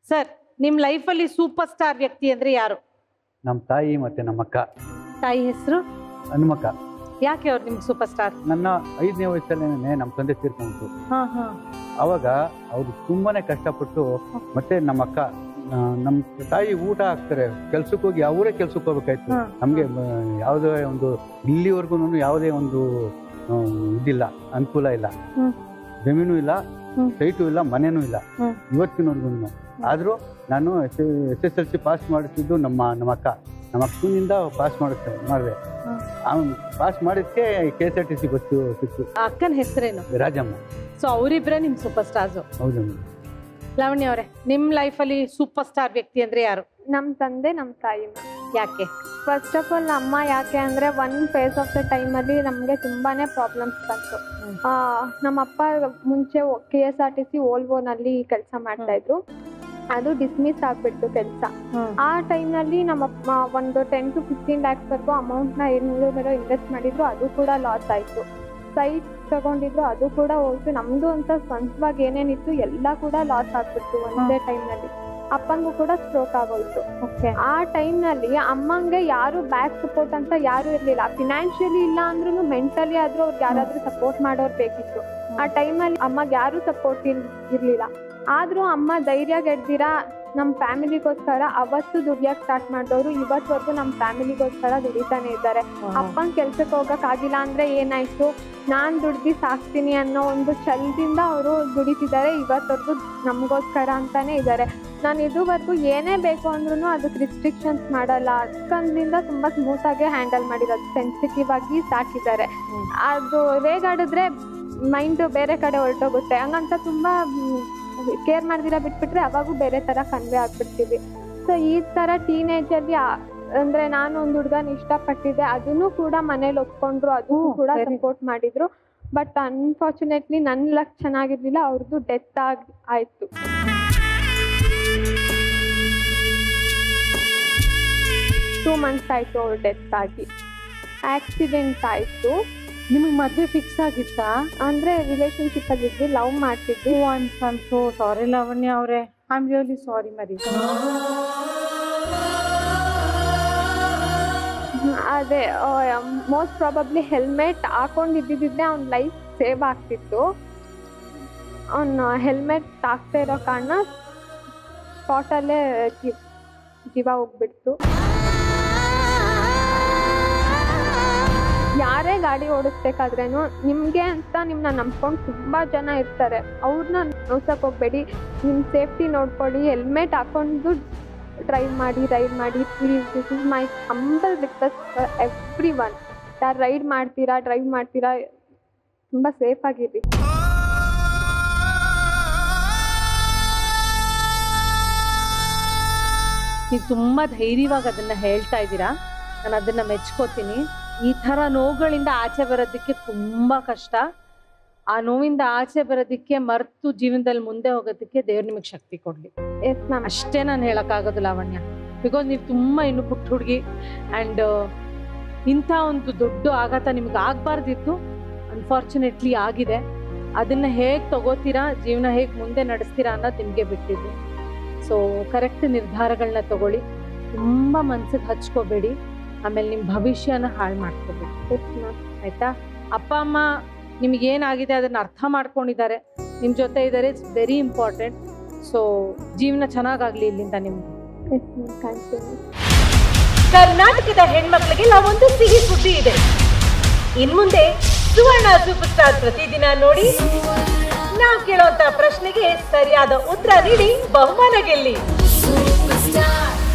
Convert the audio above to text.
Sir ನಿಮ್ಮ ಲೈಫಲ್ಲಿ super star ವ್ಯಕ್ತಿ ಅಂದ್ರೆ ಯಾರು ನಮ್ಮ ತಾಯಿ ಮತ್ತೆ ನಮ್ಮ ಅಕ್ಕ ತಾಯಿ ಹೆಸರು ಹನುಮಕ್ಕ ಯಾಕೆ ಅವ್ರು ನಿಮ್ಗೆ ಸೂಪರ್ ಸ್ಟಾರ್ ನನ್ನ ಐದನೇ ವಯಸ್ಸಲ್ಲೇ ನಮ್ಮ ತಂದೆ ತೀರ್ಕೊಂಡ್ರು ಹಾ ಹಾ ಅವಾಗ ಅವರು ತುಂಬಾನೇ ಕಷ್ಟಪಟ್ಟು ಮತ್ತೆ ನಮ್ಮ ಅಕ್ಕ ಆ, ನಮ್ಮ ತಾಯಿ ಊಟ ಹಾಕ್ತಾರೆ ಕೆಲ್ಸಕ್ಕೆ ಹೋಗಿ ಅವರೇ ಕೆಲ್ಸಕ್ಕೆ ಹೋಗ್ಬೇಕಾಯ್ತು ಹಾ. ನಮಗೆ ಯಾವುದೇ ಒಂದು ಇಲ್ಲಿವರೆಗೂ ಯಾವುದೇ ಒಂದು ಆ, ಇದಿಲ್ಲ ಅನುಕೂಲ ಇಲ್ಲ ಹ್ಮ್. ಜಮೀನು ಇಲ್ಲ ಹ್ಮ್. ಸೈಟು ಇಲ್ಲ ಮನೇನೂ ಇಲ್ಲ ಹ್ಮ್. ಇವತ್ತಿನವರೆಗೂ ಆದರೂ ನಾನು S S S L C pass ಮಾಡಿಸಿದ್ದು ನಮ್ಮ ನಮ್ಮ ಅಕ್ಕ ನಮ್ಮ ಅಕ್ಕನಿಂದ ಪಾಸ್ ಮಾಡಿಸ್ತೇ ಮಾಡಿದೆ ಹ್ಮ್. ಅವ್ನು ಪಾಸ್ ಮಾಡಿದ್ದಕ್ಕೆ K S R T C bus ಸಿಕ್ತು ಅಕ್ಕನ ಹೆಸರೇನು ರಾಜಮ್ಮ ಸೊ ಅವರಿಬ್ರೆ ನಿಮ್ ಸೂಪರ್ ಸ್ಟಾರ್ಸ್ ಹೌದು ಲಾವಣ್ಯ ಅವರೇ ನಿಮ್ ಲೈಫಲ್ಲಿ ಸೂಪರ್ ಸ್ಟಾರ್ ವ್ಯಕ್ತಿ ಅಂದ್ರೆ ಯಾರು ನಮ್ಮ ತಂದೆ ನಮ್ಮ ತಾಯಿ ಯಾಕೆ ಫಸ್ಟ್ ಆಫ್ ಆಲ್ ಅಮ್ಮ ಯಾಕೆ ಅಂದರೆ ಒನ್ ಫೇಸ್ ಆಫ್ ದ ಟೈಮಲ್ಲಿ ನಮಗೆ ತುಂಬಾ ಪ್ರಾಬ್ಲಮ್ಸ್ ಬಂತು ಹ್ಮ್. ಆ, ನಮ್ಮ ಅಪ್ಪ ಮುಂಚೆ K S R T C ಓಲ್ವೋನಲ್ಲಿ ಕೆಲಸ ಮಾಡ್ತಾ ಇದ್ರು ಅದು ಡಿಸ್ಮಿಸ್ ಆಗಿಬಿಡ್ತು ಕೆಲಸ ಆ ಟೈಮ್ನಲ್ಲಿ ನಮ್ಮ ಅಪ್ಪ ಒಂದು ಟೆನ್ ಟು ಫಿಫ್ಟೀನ್ ಲ್ಯಾಕ್ಸ್ವರೆಗೂ ಅಮೌಂಟ್ನ ಏನಿದ್ರು ಮೇಲೆ ಇನ್ವೆಸ್ಟ್ ಮಾಡಿದ್ರು ಅದು ಕೂಡ ಲಾಸ್ ಆಯಿತು ಸೈಟ್ ತಗೊಂಡಿದ್ರು ಅದು ಕೂಡ ಹೋಯ್ತು ನಮ್ಮದು ಅಂತ ಸ್ವಂತವಾಗಿ ಏನೇನಿತ್ತು ಎಲ್ಲ ಕೂಡ ಲಾಸ್ ಆಗ್ಬಿಡ್ತು ಒಂದೇ ಟೈಮ್ನಲ್ಲಿ ಅಪ್ಪಂಗೂ ಕೂಡ ಸ್ಟ್ರೋಕ್ ಆಗೋಯ್ತು ಓಕೆ ಆ ಟೈಮ್ನಲ್ಲಿ ಅಮ್ಮಂಗೆ ಯಾರು ಬ್ಯಾಕ್ ಸಪೋರ್ಟ್ ಅಂತ ಯಾರು ಇರಲಿಲ್ಲ ಫಿನಾನ್ಷಿಯಲಿ ಇಲ್ಲ ಅಂದ್ರೂ ಮೆಂಟಲಿ ಆದ್ರೂ ಅವ್ರಿಗೆ ಯಾರಾದ್ರೂ ಸಪೋರ್ಟ್ ಮಾಡೋರು ಬೇಕಿತ್ತು ಆ ಟೈಮಲ್ಲಿ ಅಮ್ಮಗೆ ಯಾರು ಸಪೋರ್ಟ್ ಇರಲಿಲ್ಲ ಆದ್ರೂ ಅಮ್ಮ ಧೈರ್ಯ ಗೆಡ್ದಿರಾ ನಮ್ಮ ಫ್ಯಾಮಿಲಿಗೋಸ್ಕರ ಅವತ್ತು ದುಡಿಯಕ್ಕೆ ಸ್ಟಾರ್ಟ್ ಮಾಡಿದವರು ಇವತ್ತವರೆಗೂ ನಮ್ಮ ಫ್ಯಾಮಿಲಿಗೋಸ್ಕರ ದುಡಿತಾನೆ ಇದ್ದಾರೆ ಅಪ್ಪನ ಕೆಲ್ಸಕ್ಕೆ ಹೋಗಕ್ಕಾಗಿಲ್ಲ ಅಂದ್ರೆ ಏನಾಯ್ತು ನಾನ್ ದುಡ್ದು ಸಾಕ್ತೀನಿ ಅನ್ನೋ ಒಂದು ಛಲದಿಂದ ಅವರು ದುಡಿತಿದ್ದಾರೆ ಇವತ್ತವರೆಗೂ ನಮಗೋಸ್ಕರ ಅಂತಾನೆ ಇದ್ದಾರೆ ನಾನು ಇದುವರೆಗೂ ಏನೇ ಬೇಕು ಅಂದ್ರೂ ಅದಕ್ಕೆ ರಿಸ್ಟ್ರಿಕ್ಷನ್ಸ್ ಮಾಡಲ್ಲ ಅಕ್ಕಂದಿಂದ ತುಂಬಾ ಸ್ಮೂತ್ ಆಗಿ ಹ್ಯಾಂಡಲ್ ಮಾಡಿರೋದು ಸೆನ್ಸಿಟಿವ್ ಆಗಿ ಸಾಕಿದ್ದಾರೆ ಹ್ಮ್. ಅದು ರೇಗಾಡಿದ್ರೆ ಮೈಂಡ್ ಬೇರೆ ಕಡೆ ಹೊರಟೋಗುತ್ತೆ ಹಂಗಂತ ತುಂಬಾ ಕೇರ್ ಮಾಡ್ದಿರ ಬಿಟ್ಬಿಟ್ರೆ ಅವಾಗೂ ಬೇರೆ ತರ ಕನ್ವೆ ಆಗ್ಬಿಡ್ತೀವಿ ಸೊ ಈ ತರ ಟೀನೇಜ್ ಅಲ್ಲಿ ಆ- ಅಂದ್ರೆ ನಾನು ಒಂದು ಹುಡುಗನ ಇಷ್ಟಪಟ್ಟಿದ್ದೆ ಅದನ್ನು ಕೂಡ ಮನೇಲಿ ಒಪ್ಕೊಂಡ್ರು ಅದನ್ನು ಹ್ಮ್, ಕೂಡ very ಸಪೋರ್ಟ್ ಮಾಡಿದ್ರು ಬಟ್ ಅನ್ಫಾರ್ಚುನೇಟ್ಲಿ ನನ್ನ ಲಕ್ ಚೆನ್ನಾಗಿರ್ಲಿಲ್ಲ ಅವ್ರದ್ದು ಡೆತ್ ಆಗ್ ಆಯ್ತು ಟೂ ಮಂತ್ಸ್ ಆಯ್ತು ಅವ್ರ ಡೆತ್ ಆಗಿ ಆಕ್ಸಿಡೆಂಟ್ ಆಯ್ತು ನಿಮಗೆ ಮದ್ವೆ ಫಿಕ್ಸ್ ಆಗಿತ್ತಾ ಅಂದ್ರೆ ರಿಲೇಶನ್ಶಿಪ್ ಅಲ್ಲಿ ಇದ್ವಿ ಲವ್ ಮಾಡ್ತಿದ್ವಿ I am so sorry Lavanya ಅವರೇ ಐ ಆಮ್ ರಿಯಲಿ ಸಾರಿ ಮರಿ ಅದೇ ಮೋಸ್ಟ್ ಪ್ರಾಬಬ್ಲಿ ಹೆಲ್ಮೆಟ್ ಹಾಕೊಂಡಿದ್ದಿದ್ದೆ ಅವ್ನ ಲೈಫ್ ಸೇವ್ ಆಗ್ತಿತ್ತು ಅವ್ನ ಹೆಲ್ಮೆಟ್ ಹಾಕ್ತಾ ಇರೋ ಕಾರಣ ಸ್ಪಾಟಲ್ಲೇ ಜೀವ ಹೋಗ್ಬಿಡ್ತು ಯಾರೇ ಗಾಡಿ ಓಡಿಸ್ಬೇಕಾದ್ರೇನು ನಿಮಗೆ ಅಂತ ನಿಮ್ಮನ್ನ ನಂಬ್ಕೊಂಡು ತುಂಬ ಜನ ಇರ್ತಾರೆ ಅವ್ರನ್ನ ನೋಡ್ಸಕ್ ಹೋಗ್ಬೇಡಿ ನಿಮ್ಮ ಸೇಫ್ಟಿ ನೋಡ್ಕೊಳ್ಳಿ ಹೆಲ್ಮೆಟ್ ಹಾಕೊಂಡು ಡ್ರೈವ್ ಮಾಡಿ ರೈಡ್ ಮಾಡಿ please this is my humble request for every one ಯಾರು ರೈಡ್ ಮಾಡ್ತೀರಾ ಡ್ರೈವ್ ಮಾಡ್ತೀರಾ ತುಂಬ ಸೇಫ್ ಆಗಿರಿ ನೀವು ತುಂಬಾ ಧೈರ್ಯವಾಗಿ ಅದನ್ನ ಹೇಳ್ತಾ ಇದ್ದೀರಾ ನಾನು ಅದನ್ನ ಮೆಚ್ಕೋತೀನಿ ಈ ತರ ನೋವುಗಳಿಂದ ಆಚೆ ಬರೋದಕ್ಕೆ ತುಂಬಾ ಕಷ್ಟ ಆ ನೋವಿಂದ ಆಚೆ ಬರೋದಕ್ಕೆ ಮರ್ತು ಜೀವನದಲ್ಲಿ ಮುಂದೆ ಹೋಗೋದಕ್ಕೆ ದೇವ್ರು ನಿಮಗೆ ಶಕ್ತಿ ಕೊಡ್ಲಿ ಎಸ್ ಮ್ಯಾಮ್ ಅಷ್ಟೇ ನಾನು ಹೇಳಕ್ಕಾಗೋದು ಲಾವಣ್ಯ ಬಿಕಾಸ್ ನೀವು ತುಂಬಾ ಇನ್ನು ಪುಟ್ಟ ಹುಡುಗಿ ಆ್ಯಂಡ್ ಇಂಥ ಒಂದು ದೊಡ್ಡ ಆಘಾತ ನಿಮ್ಗೆ ಆಗಬಾರ್ದಿತ್ತು ಅನ್ಫಾರ್ಚುನೇಟ್ಲಿ ಆಗಿದೆ ಅದನ್ನ ಹೇಗೆ ತಗೋತೀರಾ ಜೀವನ ಹೇಗೆ ಮುಂದೆ ನಡೆಸ್ತೀರಾ ಅನ್ನೋದು ನಿಮಗೆ ಬಿಟ್ಟಿದ್ದು ಸೊ ಕರೆಕ್ಟ್ ನಿರ್ಧಾರಗಳನ್ನ ತಗೊಳ್ಳಿ ತುಂಬ ಮನ್ಸಿಗೆ ಹಚ್ಕೋಬೇಡಿ ಆಮೇಲೆ ನಿಮ್ಮ ಭವಿಷ್ಯನ ಹಾಳು ಮಾಡ್ಕೋಬೇಡಿ ಎಸ್ ಮ್ಯಾಮ್ ಆಯ್ತಾ ಅಪ್ಪ ಅಮ್ಮ ನಿಮಗೇನಾಗಿದೆ ಅದನ್ನ ಅರ್ಥ ಮಾಡ್ಕೊಂಡಿದ್ದಾರೆ ನಿಮ್ಮ ಜೊತೆ ಇದ್ದಾರೆ ಇಟ್ಸ್ ವೆರಿ ಇಂಪಾರ್ಟೆಂಟ್ ಸೊ ಜೀವನ ಚೆನ್ನಾಗಾಗ್ಲಿ ಇಲ್ಲಿಂದ ನಿಮ್ಗೆ ಎಸ್ ಮ್ಯಾಮ್ ಥ್ಯಾಂಕ್ ಯು ಕರ್ನಾಟಕದ ಹೆಣ್ಮಕ್ಳಿಗೆ ನಾವೊಂದು ಸಿಹಿ ಸುದ್ದಿ ಇದೆ ಇನ್ಮುಂದೆ ಸುವರ್ಣ ಸೂಪರ್ ಸ್ಟಾರ್ ಪ್ರತಿದಿನ ನೋಡಿ ನಾವು ಕೇಳುವಂತ ಪ್ರಶ್ನೆಗೆ ಸರಿಯಾದ ಉತ್ತರ ನೀಡಿ ಬಹುಮಾನ ಗೆಲ್ಲಿ Superstar.